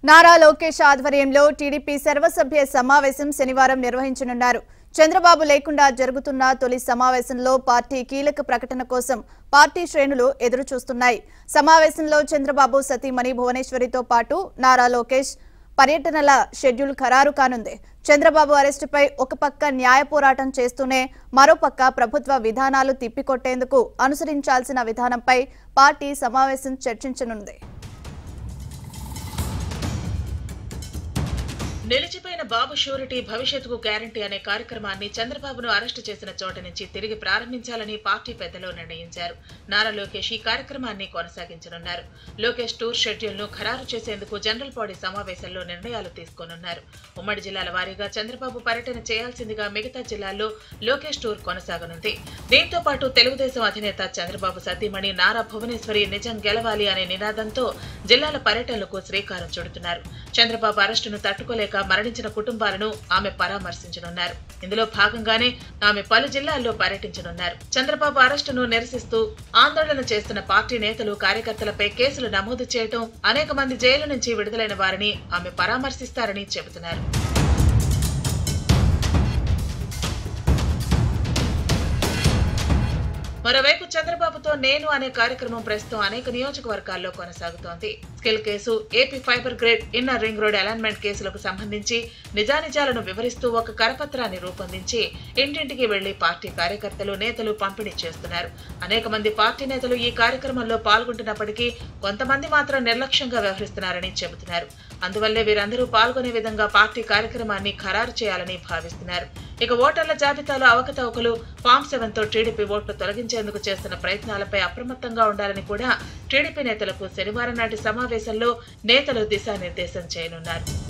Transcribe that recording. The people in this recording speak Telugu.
నారా లోకేష్ ఆధ్వర్యంలో టీడీపీ సర్వసభ్య సమావేశం శనివారం నిర్వహించనున్నారు చంద్రబాబు లేకుండా జరుగుతున్న తొలి సమావేశంలో పార్టీ కీలక ప్రకటన కోసం పార్టీ శ్రేణులు ఎదురు చూస్తున్నాయి సమావేశంలో చంద్రబాబు సతీమణి భువనేశ్వరితో పాటు నారా లోకేష్ పర్యటనల షెడ్యూల్ ఖరారు కానుంది చంద్రబాబు అరెస్టుపై ఒక పక్క న్యాయ పోరాటం చేస్తూనే మరోపక్క ప్రభుత్వ విధానాలు తిప్పికొట్టేందుకు అనుసరించాల్సిన విధానంపై పార్టీ సమావేశం చర్చించనుంది నిలిచిపోయిన బాబు షూరిటీ భవిష్యత్తుకు గ్యారంటీ అనే కార్యక్రమాన్ని చంద్రబాబును అరెస్టు చేసిన చోట నుంచి తిరిగి ప్రారంభించాలని పార్టీ పెద్దలు నిర్ణయించారు నారా లోకేష్ ఈ కార్యక్రమాన్ని కొనసాగించనున్నారు లోకేష్ టూర్ షెడ్యూల్ ను ఖరారు చేసేందుకు జనరల్ బాడీ సమావేశంలో నిర్ణయాలు తీసుకోనున్నారు ఉమ్మడి జిల్లాల వారీగా చంద్రబాబు పర్యటన చేయాల్సిందిగా మిగతా జిల్లాల్లో లోకేష్ టూర్ కొనసాగనుంది దీంతో పాటు తెలుగుదేశం అధినేత చంద్రబాబు సతీమణి నారా భువనేశ్వరి నిజం గెలవాలి అనే నినాదంతో జిల్లాల పర్యటనలకు శ్రీకారం చుడుతున్నారు చంద్రబాబు అరెస్టును తట్టుకోలేక మరణించిన కుటుంబాలను ఆమె పరామర్శించనున్నారు ఇందులో భాగంగానే ఆమె పలు జిల్లాల్లో పర్యటించనున్నారు చంద్రబాబు అరెస్టును నిరసిస్తూ ఆందోళన చేస్తున్న పార్టీ నేతలు కార్యకర్తలపై కేసులు నమోదు చేయటం అనేక మంది జైలు నుంచి విడుదలైన వారిని ఆమె పరామర్శిస్తారని చెబుతున్నారు మరోవైపు చంద్రబాబుతో నేను అనే కార్యక్రమం ప్రస్తుతం అనేక నియోజకవర్గాల్లో కొనసాగుతోంది skill case AP fiber grade inner ring road alignment కేసులకు సంబంధించి నిజానిజాలను వివరిస్తూ ఒక కరపత్రాన్ని రూపొందించి ఇంటింటికి వెళ్లి పార్టీ కార్యకర్తలు నేతలు పంపిణీ చేస్తున్నారు అనేక మంది పార్టీ నేతలు ఈ కార్యక్రమంలో పాల్గొంటున్నప్పటికీ కొంతమంది మాత్రం నిర్లక్ష్యంగా వ్యవహరిస్తున్నారని చెబుతున్నారు అందువల్లే వీరందరూ పాల్గొనే విధంగా పార్టీ కార్యక్రమాన్ని ఖరారు చేయాలని భావిస్తున్నారు ఇక ఓటర్ల జాబితాలో అవకతవకలు ఫామ్ సెవెన్ తో టీడీపీ ఓట్లు తొలగించేందుకు చేస్తున్న ప్రయత్నాలపై అప్రమత్తంగా ఉండాలని కూడా టీడీపీ నేతలకు శనివారం నాటి సమావేశంలో నేతలు దిశానిర్దేశం చేయనున్నారు